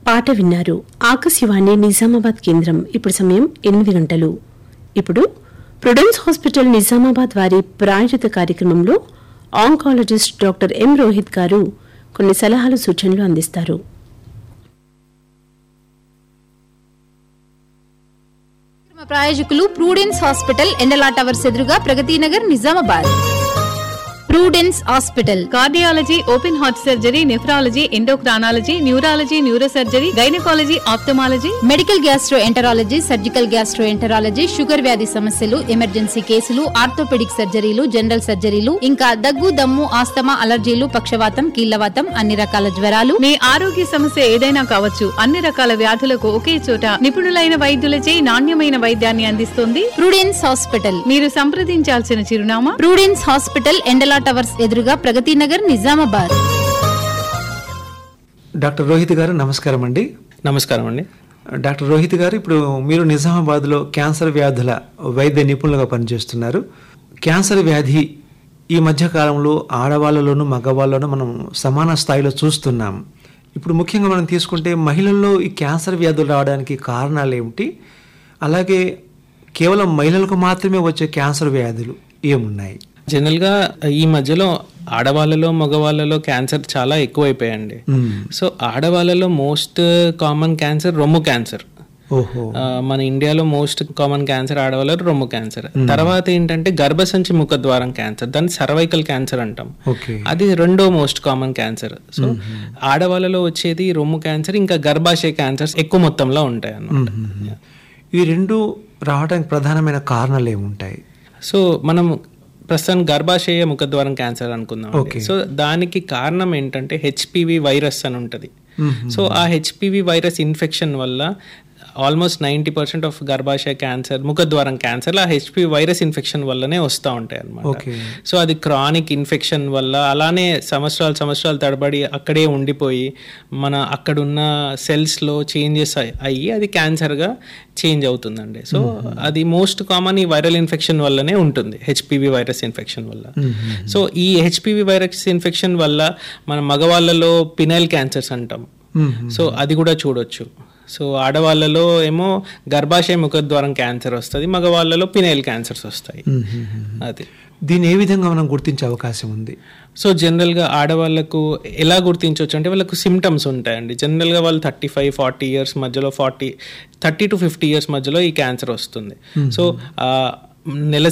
పాట విన్నారు ఆకాశవాణి నిజామాబాద్ కేంద్రం ఇప్పుడు సమయం ఎనిమిది గంటలు ఇప్పుడు ప్రుడెన్స్ హాస్పిటల్ నిజామాబాద్ వారి ప్రాయోజిత కార్యక్రమంలో ఆంకాలజిస్ట్ డాక్టర్ ఎం రోహిత్ గారు కొన్ని సలహాలు సూచనలు అందిస్తారు కార్యక్రమ ప్రాయోజకులు ప్రూడెన్స్ హాస్పిటల్ ఎండలా టవర్స్ ఎదురుగా Pragati Nagar Nizamabad Prudence hospital cardiology open heart surgery nephrology endocrinology neurology neurosurgery gynaecology ophthalmology medical gastro enterology surgical gastro enterology sugar వ్యాధి సమస్యలు ఎమర్జెన్సీ కేసులు ఆర్థోపెడిక్ సర్జరీలు జనరల్ సర్జరీలు ఇంకా దగ్గు దమ్ము ఆస్తమా అలర్జీలు పక్షవాతం కీళ్లవాతం అన్ని రకాల జ్వరాలు మీ ఆరోగ్య సమస్య ఏదైనా కావచ్చు అన్ని రకాల వ్యాధులకు ఒకే చోట నిపుణులైన వైద్యులచే నాణ్యమైన వైద్యాన్ని అందిస్తుంది ప్రూడెన్స్ హాస్పిటల్ మీరు సంప్రదించాల్సిన చిరునామా ప్రూడెన్స్ హాస్పిటల్ ఎండలా టవర్స్ ఎదురుగా ప్రగతి నగర్ నిజామాబాద్ డాక్టర్ రోహిత్ గారు నమస్కారం అండి నమస్కారం అండి డాక్టర్ రోహిత్ గారు ఇప్పుడు మీరు నిజామాబాద్లో క్యాన్సర్ వ్యాధుల వైద్య నిపుణులుగా పనిచేస్తున్నారు క్యాన్సర్ వ్యాధి ఈ మధ్య కాలంలో ఆడవాళ్ళలోనూ మగవాళ్ళలోనూ మనం సమాన స్థాయిలో చూస్తున్నాం ఇప్పుడు ముఖ్యంగా మనం తీసుకుంటే మహిళల్లో ఈ క్యాన్సర్ వ్యాధులు రావడానికి కారణాలు ఏమిటి అలాగే కేవలం మహిళలకు మాత్రమే వచ్చే క్యాన్సర్ వ్యాధులు ఏమున్నాయి జనరల్గా ఈ మధ్యలో ఆడవాళ్ళలో మగవాళ్ళలో క్యాన్సర్ చాలా ఎక్కువైపోయాయండి సో ఆడవాళ్ళలో మోస్ట్ కామన్ క్యాన్సర్ రొమ్ము క్యాన్సర్ ఓహో ఆ, మన ఇండియాలో మోస్ట్ కామన్ క్యాన్సర్ ఆడవాళ్ళలో రొమ్ము క్యాన్సర్ తర్వాత ఏంటంటే గర్భసంచి ముఖద్వారం క్యాన్సర్ దాన్ని సర్వైకల్ క్యాన్సర్ అంటాం ఓకే అది రెండో మోస్ట్ కామన్ క్యాన్సర్ సో ఆడవాళ్ళలో వచ్చేది రొమ్ము క్యాన్సర్ ఇంకా గర్భాశయ క్యాన్సర్స్ ఎక్కువ మొత్తంలో ఉంటాయి అన్నమాట ఈ రెండు రావడానికి ప్రధానమైన కారణాలు ఏముంటాయి సో మనం ప్రస్తుతం గర్భాశయ ముఖద్వారం క్యాన్సర్ అనుకుందాం Okay. సో దానికి కారణం ఏంటంటే హెచ్పివి వైరస్ అని ఉంటుంది సో ఆ హెచ్పివి వైరస్ ఇన్ఫెక్షన్ వల్ల ఆల్మోస్ట్ నైంటీ పర్సెంట్ ఆఫ్ గర్భాశయ క్యాన్సర్ ముఖద్వారం క్యాన్సర్ ఆ హెచ్పివి వైరస్ ఇన్ఫెక్షన్ వల్లనే వస్తూ ఉంటాయి అన్నమాట ఓకే సో అది క్రానిక్ ఇన్ఫెక్షన్ వల్ల అలానే సంవత్సరాలు సంవత్సరాలు తడబడి అక్కడే ఉండిపోయి మన అక్కడున్న సెల్స్లో చేంజెస్ అయ్యి అది క్యాన్సర్గా చేంజ్ అవుతుందండి సో అది మోస్ట్ కామన్ ఈ వైరల్ ఇన్ఫెక్షన్ వల్లనే ఉంటుంది హెచ్పివి వైరస్ ఇన్ఫెక్షన్ వల్ల సో ఈ హెచ్పివి వైరస్ ఇన్ఫెక్షన్ వల్ల మన మగవాళ్ళలో పినైల్ క్యాన్సర్స్ అంటాం సో అది కూడా చూడొచ్చు సో ఆడవాళ్ళలో ఏమో గర్భాశయ ముఖద్వారం క్యాన్సర్ వస్తుంది మగవాళ్ళలో పినైల్ క్యాన్సర్స్ వస్తాయి అది దీన్ని ఏ విధంగా మనం గుర్తించే అవకాశం ఉంది సో జనరల్గా ఆడవాళ్ళకు ఎలా గుర్తించవచ్చు అంటే వాళ్ళకు సిమ్టమ్స్ ఉంటాయండి జనరల్గా వాళ్ళు థర్టీ ఫైవ్ ఫార్టీ ఇయర్స్ మధ్యలో forty thirty to fifty years మధ్యలో ఈ క్యాన్సర్ వస్తుంది సో ఆ, నెల